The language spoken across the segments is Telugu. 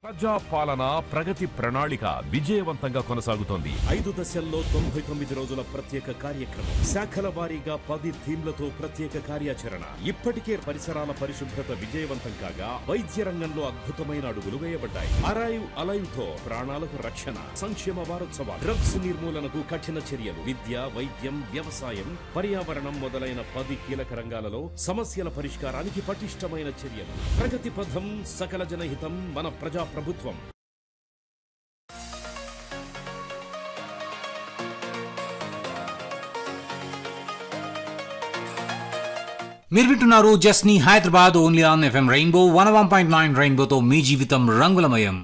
ప్రజా పాలన ప్రగతి ప్రణాళిక విజయవంతంగా కొనసాగుతోంది ఐదు దశల్లో తొంభై తొమ్మిది రోజుల ప్రత్యేక కార్యక్రమం శాఖల వారీగా పది థీమ్లతో ప్రత్యేక కార్యాచరణ ఇప్పటికే పరిసరాల పరిశుభ్రత విజయవంతం కాగా వైద్య రంగంలో అద్భుతమైన అడుగులు వేయబడ్డాయి అరైవ్ అలైవ్ తో ప్రాణాలకు రక్షణ సంక్షేమ వారోత్సవాలు డ్రగ్స్ నిర్మూలనకు కఠిన చర్యలు విద్య వైద్యం వ్యవసాయం పర్యావరణం మొదలైన పది కీలక రంగాలలో సమస్యల పరిష్కారానికి పటిష్టమైన చర్యలు ప్రగతి పథం సకల జనహితం మన ప్రజా ప్రభుత్వం మీరు వింటున్నారు జస్నీ Hyderabad only on FM rainbow one one point nine రెయిన్బోతో మీ జీవితం రంగులమయం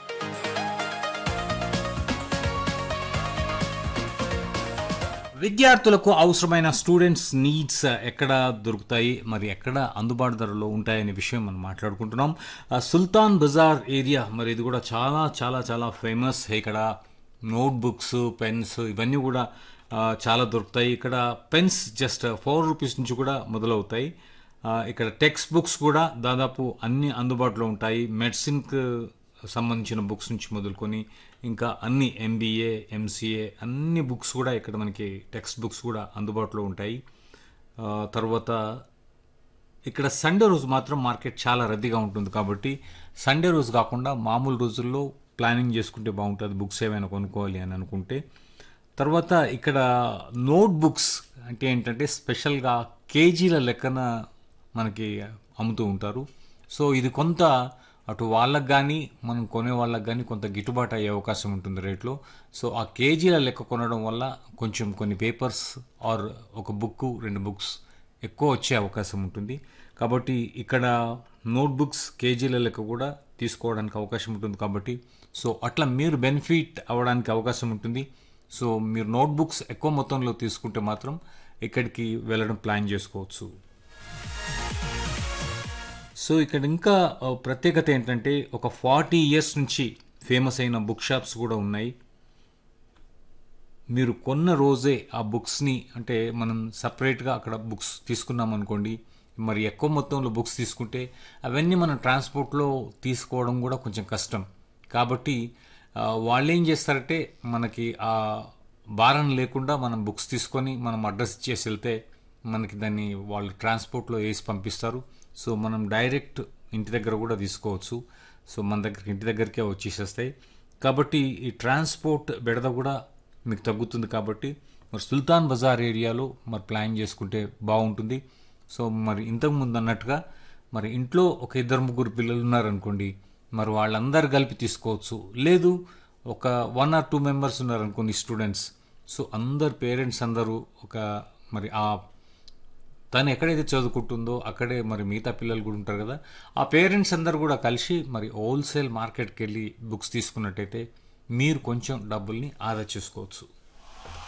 విద్యార్థులకు అవసరమైన స్టూడెంట్స్ నీడ్స్ ఎక్కడ దొరుకుతాయి మరి ఎక్కడ అందుబాటు ధరలో ఉంటాయనే విషయం మనం మాట్లాడుకుంటున్నాం ఆ, సుల్తాన్ బజార్ ఏరియా మరి ఇది కూడా చాలా చాలా చాలా ఫేమస్ ఇక్కడ నోట్ బుక్స్ పెన్స్ ఇవన్నీ కూడా ఆ, చాలా దొరుకుతాయి ఇక్కడ పెన్స్ జస్ట్ ఫోర్ రూపీస్ నుంచి కూడా మొదలవుతాయి ఆ, ఇక్కడ టెక్స్ట్ బుక్స్ కూడా దాదాపు అన్ని అందుబాటులో ఉంటాయి మెడిసిన్కి సంబంధించిన బుక్స్ నుంచి మొదలుకొని ఇంకా అన్ని ఎంబీఏ ఎంసీఏ అన్ని బుక్స్ కూడా ఇక్కడ మనకి టెక్స్ట్ బుక్స్ కూడా అందుబాటులో ఉంటాయి ఆ, తర్వాత ఇక్కడ సండే రోజు మాత్రం మార్కెట్ చాలా రద్దీగా ఉంటుంది కాబట్టి సండే రోజు కాకుండా మామూలు రోజుల్లో ప్లానింగ్ చేసుకుంటే బాగుంటుంది బుక్స్ ఏమైనా కొనుక్కోవాలి అని అనుకుంటే తర్వాత ఇక్కడ నోట్ బుక్స్ అంటే ఏంటంటే స్పెషల్గా కేజీల లెక్కన మనకి అమ్ముతూ ఉంటారు సో ఇది కొంత అటు వాళ్ళకి కానీ మనం కొనే వాళ్ళకి కానీ కొంత గిట్టుబాటు అయ్యే అవకాశం ఉంటుంది రేట్లో సో ఆ కేజీల లెక్క కొనడం వల్ల కొంచెం కొన్ని పేపర్స్ ఆర్ ఒక బుక్ రెండు బుక్స్ ఎక్కువ వచ్చే అవకాశం ఉంటుంది కాబట్టి ఇక్కడ నోట్ బుక్స్ కేజీల లెక్క కూడా తీసుకోవడానికి అవకాశం ఉంటుంది కాబట్టి సో అట్లా మీరు బెనిఫిట్ అవ్వడానికి అవకాశం ఉంటుంది సో మీరు నోట్ బుక్స్ ఎక్కువ మొత్తంలో తీసుకుంటే మాత్రం ఇక్కడికి వెళ్ళడం ప్లాన్ చేసుకోవచ్చు సో ఇక్కడ ఇంకా ఆ, ప్రత్యేకత ఏంటంటే ఒక ఫార్టీ ఇయర్స్ నుంచి ఫేమస్ అయిన బుక్ షాప్స్ కూడా ఉన్నాయి మీరు కొన్న రోజే ఆ బుక్స్ని అంటే మనం సపరేట్గా అక్కడ బుక్స్ తీసుకున్నాం అనుకోండి మరి ఎక్కువ మొత్తంలో బుక్స్ తీసుకుంటే అవన్నీ మనం ట్రాన్స్పోర్ట్లో తీసుకోవడం కూడా కొంచెం కష్టం కాబట్టి ఆ, వాళ్ళు ఏం చేస్తారంటే మనకి ఆ భారం లేకుండా మనం బుక్స్ తీసుకొని మనం అడ్రస్ ఇచ్చేసి వెళ్తే మనకి దాన్ని వాళ్ళు ట్రాన్స్పోర్ట్లో వేసి పంపిస్తారు సో మనం డైరెక్ట్ ఇంటి దగ్గర కూడా తీసుకోవచ్చు సో మన దగ్గరికి ఇంటి దగ్గరికే వచ్చేసేస్తాయి కాబట్టి ఈ ట్రాన్స్పోర్ట్ బెడద కూడా మీకు తగ్గుతుంది కాబట్టి మరి సుల్తాన్ బజార్ ఏరియాలో మరి ప్లాన్ చేసుకుంటే బాగుంటుంది సో మరి ఇంతకు ముందు అన్నట్టుగా మరి ఇంట్లో ఒక ఇద్దరు ముగ్గురు పిల్లలు ఉన్నారనుకోండి మరి వాళ్ళందరూ కలిపి తీసుకోవచ్చు లేదు ఒక వన్ ఆర్ టూ మెంబర్స్ ఉన్నారనుకోండి స్టూడెంట్స్ సో అందరు పేరెంట్స్ అందరూ ఒక మరి ఆ తను ఎక్కడైతే చదువుకుంటుందో అక్కడే మరి మిగతా పిల్లలు కూడా ఉంటారు కదా ఆ పేరెంట్స్ అందరు కూడా కలిసి మరి హోల్సేల్ మార్కెట్కి వెళ్ళి బుక్స్ తీసుకున్నట్టయితే మీరు కొంచెం డబ్బుల్ని ఆదా చేసుకోవచ్చు